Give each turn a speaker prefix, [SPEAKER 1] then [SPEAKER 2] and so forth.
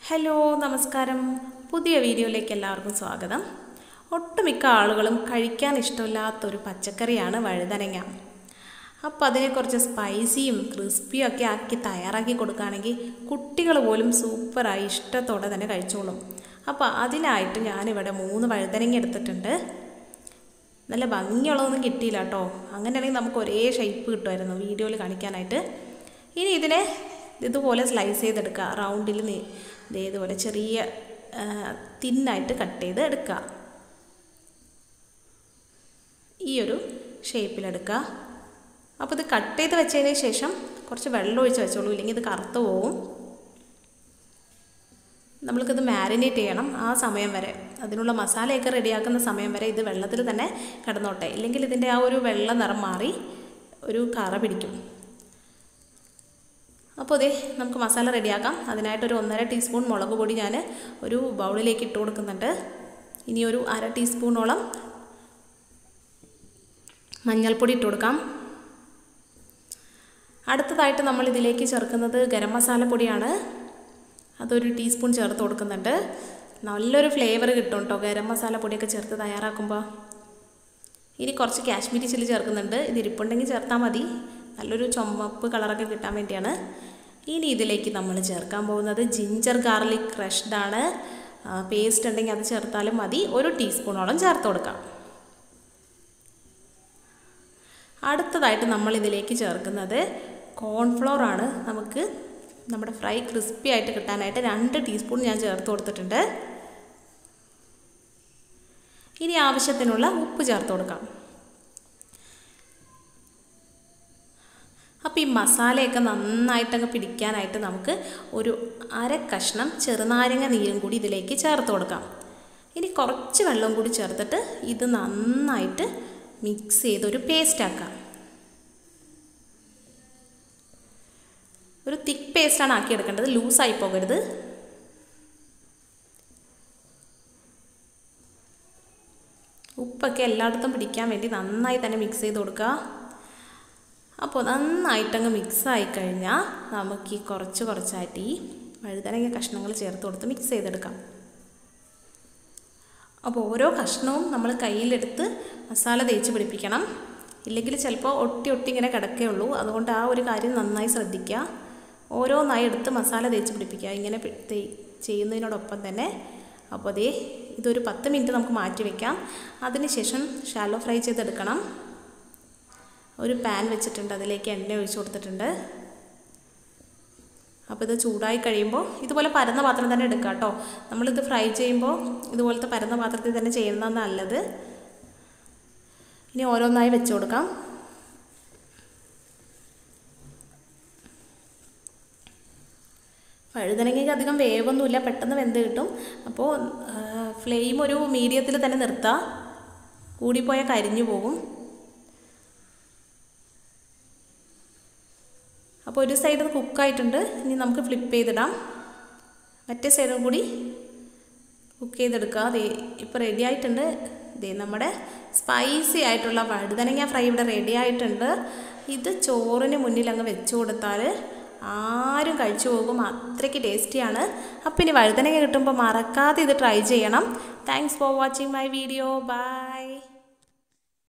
[SPEAKER 1] hello നമസ്കാരം പുതിയ വീഡിയോയിലേക്ക് എല്ലാവർക്കും സ്വാഗതം ഒട്ടുമിക്ക ആളുകളും കഴിക്കാൻ ഇഷ്ടമില്ലാത്തൊരു പച്ചക്കറിയാണ് വഴുതനങ്ങ അപ്പോൾ അതിനെ കുറച്ച് സ്പൈസിയും ക്രിസ്പിയും ഒക്കെ ആക്കി തയ്യാറാക്കി കൊടുക്കുകയാണെങ്കിൽ കുട്ടികൾ പോലും സൂപ്പറായി ഇഷ്ടത്തോടെ തന്നെ കഴിച്ചോളും അപ്പോൾ അതിനായിട്ട് ഞാനിവിടെ മൂന്ന് വഴുതനങ്ങ എടുത്തിട്ടുണ്ട് നല്ല ഭംഗിയുള്ളതൊന്നും കിട്ടിയില്ല കേട്ടോ അങ്ങനെയാണെങ്കിൽ നമുക്ക് ഒരേ ഷേപ്പ് കിട്ടുമായിരുന്നു വീഡിയോയിൽ കാണിക്കാനായിട്ട് ഇനി ഇതിനെ ഇതുപോലെ സ്ലൈസ് ചെയ്തെടുക്കുക റൗണ്ടിൽ ഇതേതുപോലെ ചെറിയ തിന്നായിട്ട് കട്ട് ചെയ്ത് എടുക്കുക ഈ ഒരു ഷേപ്പിലെടുക്കുക അപ്പോൾ ഇത് കട്ട് ചെയ്ത് വെച്ചതിന് ശേഷം കുറച്ച് വെള്ളം ഒഴിച്ച് വെച്ചോളൂ ഇല്ലെങ്കിൽ ഇത് കറുത്ത് പോവും നമ്മൾക്കിത് മാരിനേറ്റ് ചെയ്യണം ആ സമയം വരെ അതിനുള്ള മസാലയൊക്കെ റെഡിയാക്കുന്ന സമയം വരെ ഇത് വെള്ളത്തിൽ തന്നെ കിടന്നോട്ടെ ഇല്ലെങ്കിൽ ഇതിൻ്റെ ആ ഒരു വെള്ള നിറം മാറി ഒരു കറ പിടിക്കും അപ്പോൾ ഇതേ നമുക്ക് മസാല റെഡിയാക്കാം അതിനായിട്ടൊരു ഒന്നര ടീസ്പൂൺ മുളക് പൊടി ഞാൻ ഒരു ബൗളിലേക്ക് ഇട്ട് കൊടുക്കുന്നുണ്ട് ഇനി ഒരു അര ടീസ്പൂണോളം മഞ്ഞൾപ്പൊടി ഇട്ട് കൊടുക്കാം അടുത്തതായിട്ട് നമ്മൾ ഇതിലേക്ക് ചേർക്കുന്നത് ഗരം മസാല പൊടിയാണ് അതൊരു ടീസ്പൂൺ ചേർത്ത് കൊടുക്കുന്നുണ്ട് നല്ലൊരു ഫ്ലേവർ കിട്ടും കേട്ടോ ഗരം മസാല പൊടിയൊക്കെ ചേർത്ത് തയ്യാറാക്കുമ്പോൾ ഇനി കുറച്ച് കാശ്മീരി ചില്ലി ചേർക്കുന്നുണ്ട് ഇത് ഇരിപ്പുണ്ടെങ്കിൽ ചേർത്താൽ മതി നല്ലൊരു ചുമപ്പ് കളറൊക്കെ കിട്ടാൻ വേണ്ടിയാണ് ഇനി ഇതിലേക്ക് നമ്മൾ ചേർക്കാൻ പോകുന്നത് ജിഞ്ചർ ഗാർലിക് ക്രഷ്ഡ് ആണ് പേസ്റ്റ് ഉണ്ടെങ്കിൽ അത് ചേർത്താലും മതി ഒരു ടീസ്പൂണോളം ചേർത്ത് കൊടുക്കാം അടുത്തതായിട്ട് നമ്മൾ ഇതിലേക്ക് ചേർക്കുന്നത് കോൺഫ്ലോർ ആണ് നമുക്ക് നമ്മുടെ ഫ്രൈ ക്രിസ്പി ആയിട്ട് കിട്ടാനായിട്ട് രണ്ട് ടീസ്പൂൺ ഞാൻ ചേർത്ത് കൊടുത്തിട്ടുണ്ട് ഇനി ആവശ്യത്തിനുള്ള ഉപ്പ് ചേർത്ത് കൊടുക്കാം അപ്പോൾ ഈ മസാലയൊക്കെ നന്നായിട്ടങ്ങ് പിടിക്കാനായിട്ട് നമുക്ക് ഒരു അര കഷ്ണം ചെറുനാരങ്ങ നീരും കൂടി ഇതിലേക്ക് ചേർത്ത് കൊടുക്കാം ഇനി കുറച്ച് വെള്ളം കൂടി ചേർത്തിട്ട് ഇത് നന്നായിട്ട് മിക്സ് ചെയ്തൊരു പേസ്റ്റ് ആക്കാം ഒരു തിക്ക് പേസ്റ്റാണ് ആക്കിയെടുക്കേണ്ടത് ലൂസായി പോകരുത് ഉപ്പൊക്കെ എല്ലായിടത്തും പിടിക്കാൻ വേണ്ടി നന്നായി തന്നെ മിക്സ് ചെയ്ത് കൊടുക്കുക അപ്പോൾ നന്നായിട്ടങ്ങ് മിക്സായി കഴിഞ്ഞാൽ നമുക്ക് ഈ കുറച്ച് കുറച്ചായിട്ട് ഈ വഴുതനങ്ങ കഷ്ണങ്ങൾ ചേർത്ത് കൊടുത്ത് മിക്സ് ചെയ്തെടുക്കാം അപ്പോൾ ഓരോ കഷ്ണവും നമ്മൾ കയ്യിലെടുത്ത് മസാല തേച്ച് പിടിപ്പിക്കണം ഇല്ലെങ്കിൽ ചിലപ്പോൾ ഒട്ടി ഒട്ടി ഇങ്ങനെ കിടക്കുകയുള്ളൂ അതുകൊണ്ട് ആ ഒരു കാര്യം നന്നായി ശ്രദ്ധിക്കുക ഓരോന്നായി എടുത്ത് മസാല തേച്ച് പിടിപ്പിക്കുക ഇങ്ങനെ ചെയ്യുന്നതിനോടൊപ്പം തന്നെ അപ്പോൾ അതേ ഇതൊരു പത്ത് മിനിറ്റ് നമുക്ക് മാറ്റി വയ്ക്കാം അതിനുശേഷം ഷാലോ ഫ്രൈ ചെയ്തെടുക്കണം ഒരു പാൻ വെച്ചിട്ടുണ്ട് അതിലേക്ക് എണ്ണ ഒഴിച്ചു കൊടുത്തിട്ടുണ്ട് അപ്പോൾ ഇത് ചൂടായി കഴിയുമ്പോൾ ഇതുപോലെ പരന്ന പാത്രം തന്നെ എടുക്കുക കേട്ടോ നമ്മളിത് ഫ്രൈ ചെയ്യുമ്പോൾ ഇതുപോലത്തെ പരന്ന പാത്രത്തിൽ തന്നെ ചെയ്യുന്നതാണ് നല്ലത് ഇനി ഓരോന്നായി വെച്ച് കൊടുക്കാം വഴുതനങ്ങയ്ക്ക് അധികം വേവൊന്നുമില്ല പെട്ടെന്ന് വെന്ത് കിട്ടും അപ്പോൾ ഫ്ലെയിം ഒരു മീഡിയത്തിൽ തന്നെ നിർത്തുക കൂടിപ്പോയാൽ കരിഞ്ഞു പോകും അപ്പോൾ ഒരു സൈഡ് കുക്കായിട്ടുണ്ട് ഇനി നമുക്ക് ഫ്ലിപ്പ് ചെയ്തിടാം മറ്റേ സൈഡും കൂടി കുക്ക് ചെയ്തെടുക്കുക ദേ ഇപ്പോൾ റെഡി ആയിട്ടുണ്ട് ദേ നമ്മുടെ സ്പൈസി ആയിട്ടുള്ള വഴുതനങ്ങ ഫ്രൈ ഇവിടെ റെഡി ആയിട്ടുണ്ട് ഇത് ചോറിന് മുന്നിൽ അങ്ങ് വെച്ച് കൊടുത്താൽ ആരും കഴിച്ചു പോകും അത്രയ്ക്ക് ടേസ്റ്റിയാണ് അപ്പോൾ ഇനി വഴുതനങ്ങ കിട്ടുമ്പോൾ മറക്കാതെ ഇത് ട്രൈ ചെയ്യണം thanks for watching my video by